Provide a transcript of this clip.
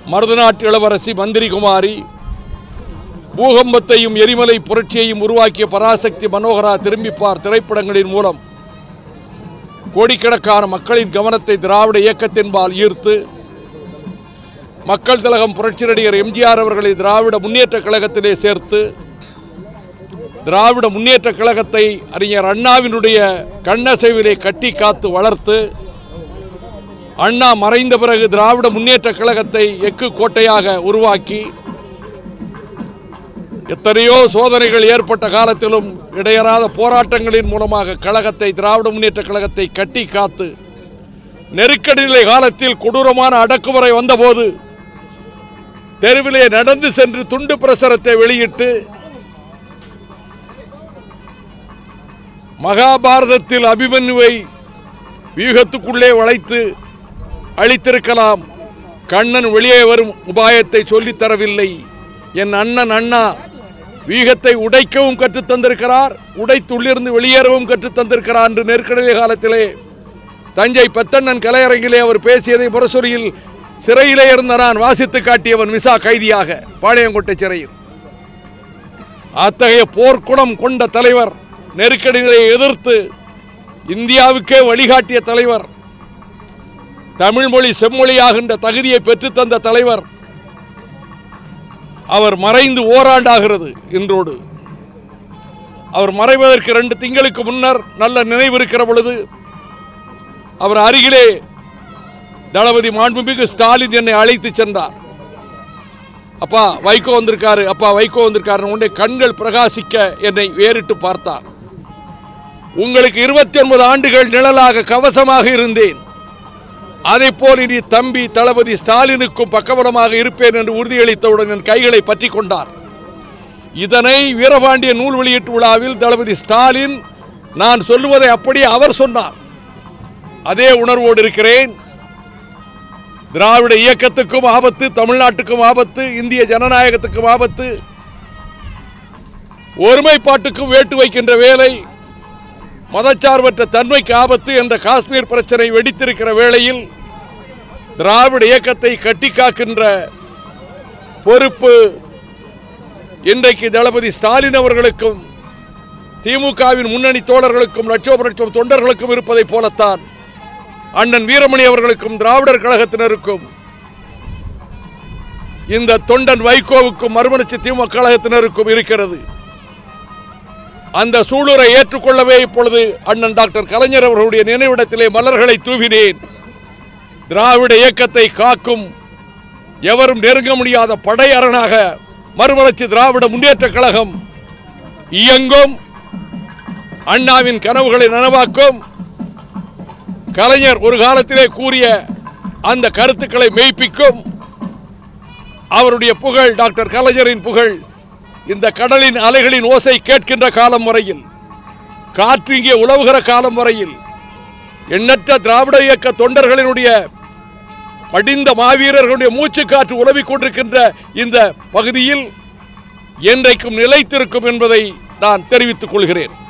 மருதநாட்டு இளவரசி மந்திரிகுமாரி பூகம்பத்தையும் எரிமலை புரட்சியையும் உருவாக்கிய பராசக்தி மனோகரா திரும்பிப்பார் திரைப்படங்களின் மூலம் கோடிக்கணக்கான மக்களின் கவனத்தை திராவிட இயக்கத்தின்பால் ஈர்த்து மக்கள் திலகம் புரட்சி நடிகர் எம்ஜிஆர் அவர்களை திராவிட முன்னேற்றக் கழகத்திலே சேர்த்து திராவிட முன்னேற்றக் கழகத்தை அறிஞர் அண்ணாவினுடைய கண்ணசைவிலே கட்டி காத்து வளர்த்து அண்ணா மறைந்த பிறகு திராவிட முன்னேற்றக் கழகத்தை எக்கு கோட்டையாக உருவாக்கி எத்தனையோ சோதனைகள் ஏற்பட்ட காலத்திலும் இடையறாத போராட்டங்களின் மூலமாக கழகத்தை திராவிட முன்னேற்றக் கழகத்தை கட்டி காத்து நெருக்கடி நிலை காலத்தில் கொடூரமான அடக்குமுறை வந்தபோது தெருவிலே நடந்து சென்று துண்டு பிரசுரத்தை வெளியிட்டு மகாபாரதத்தில் அபிமன்யுவை வியூகத்துக்குள்ளே வளைத்து அழித்திருக்கலாம் கண்ணன் வெளியே வரும் உபாயத்தை சொல்லித் தரவில்லை என் அண்ணன் அண்ணா வீகத்தை உடைக்கவும் கற்றுத் தந்திருக்கிறார் உடைத்துள்ளிருந்து வெளியேறவும் கற்றுத் தந்திருக்கிறார் என்று நெருக்கடி காலத்திலே தஞ்சை பெத்தண்ணன் கலையரங்கிலே அவர் பேசியதை முரசொலியில் சிறையிலே இருந்த நான் வாசித்து காட்டியவன் மிசா கைதியாக பாளையங்கோட்டை சிறையில் அத்தகைய போர்க்குணம் கொண்ட தலைவர் நெருக்கடிகளை எதிர்த்து இந்தியாவுக்கே வழிகாட்டிய தலைவர் தமிழ் மொழி செம்மொழியாகின்ற தகுதியை பெற்றுத்தந்த தலைவர் அவர் மறைந்து ஓராண்டாகிறது இன்றோடு அவர் மறைவதற்கு ரெண்டு திங்களுக்கு முன்னர் நல்ல நினைவு இருக்கிற பொழுது அவர் அருகிலே தளபதி மாண்புமிகு ஸ்டாலின் என்னை அழைத்து சென்றார் அப்பா வைகோ வந்திருக்காரு அப்பா வைகோ வந்திருக்காரு உடனே கண்கள் பிரகாசிக்க என்னை வேறிட்டு பார்த்தார் உங்களுக்கு இருபத்தி ஒன்பது ஆண்டுகள் நிழலாக கவசமாக இருந்தேன் அதை போல் இனி தம்பி தளபதி ஸ்டாலினுக்கும் பக்கபலமாக இருப்பேன் என்று உறுதியளித்தவுடன் என் கைகளை பற்றி கொண்டார் இதனை வீரபாண்டிய நூல் வெளியீட்டு விழாவில் தளபதி ஸ்டாலின் நான் சொல்லுவதை அப்படியே அவர் சொன்னார் அதே உணர்வோடு இருக்கிறேன் திராவிட இயக்கத்துக்கும் ஆபத்து தமிழ்நாட்டுக்கும் ஆபத்து இந்திய ஜனநாயகத்துக்கும் ஆபத்து ஒருமைப்பாட்டுக்கும் வேட்டு வைக்கின்ற வேலை மதச்சார்பற்ற தன்மைக்கு ஆபத்து என்ற காஷ்மீர் பிரச்சனை வெடித்திருக்கிற வேளையில் திராவிட இயக்கத்தை கட்டி காக்கின்ற பொறுப்பு இன்றைக்கு தளபதி ஸ்டாலின் அவர்களுக்கும் திமுகவின் முன்னணி தோழர்களுக்கும் லட்சோப லட்சம் தொண்டர்களுக்கும் இருப்பதைப் போலத்தான் அண்ணன் வீரமணி அவர்களுக்கும் திராவிடர் கழகத்தினருக்கும் இந்த தொண்டன் வைகோவுக்கும் மறுமலர்ச்சி திமுக கழகத்தினருக்கும் இருக்கிறது அந்த சூளுரை ஏற்றுக்கொள்ளவே இப்பொழுது அண்ணன் டாக்டர் கலைஞர் அவர்களுடைய நினைவிடத்திலே மலர்களை தூவினேன் திராவிட இயக்கத்தை காக்கும் எவரும் நெருங்க முடியாத படையரணாக மறுமலர்ச்சி திராவிட முன்னேற்றக் கழகம் இயங்கும் அண்ணாவின் கனவுகளை நனவாக்கும் கலைஞர் ஒரு காலத்திலே கூறிய அந்த கருத்துக்களை மெய்ப்பிக்கும் அவருடைய புகழ் டாக்டர் கலைஞரின் புகழ் இந்த கடலின் அலைகளின் ஓசை கேட்கின்ற காலம் வரையில் காற்று இங்கே உழவுகிற காலம் வரையில் எண்ணற்ற திராவிட இயக்க தொண்டர்களினுடைய மடிந்த மாவீரர்களுடைய மூச்சு காற்று உழவிக் கொண்டிருக்கின்ற இந்த பகுதியில் என்றைக்கும் நிலைத்திருக்கும் என்பதை நான் தெரிவித்துக் கொள்கிறேன்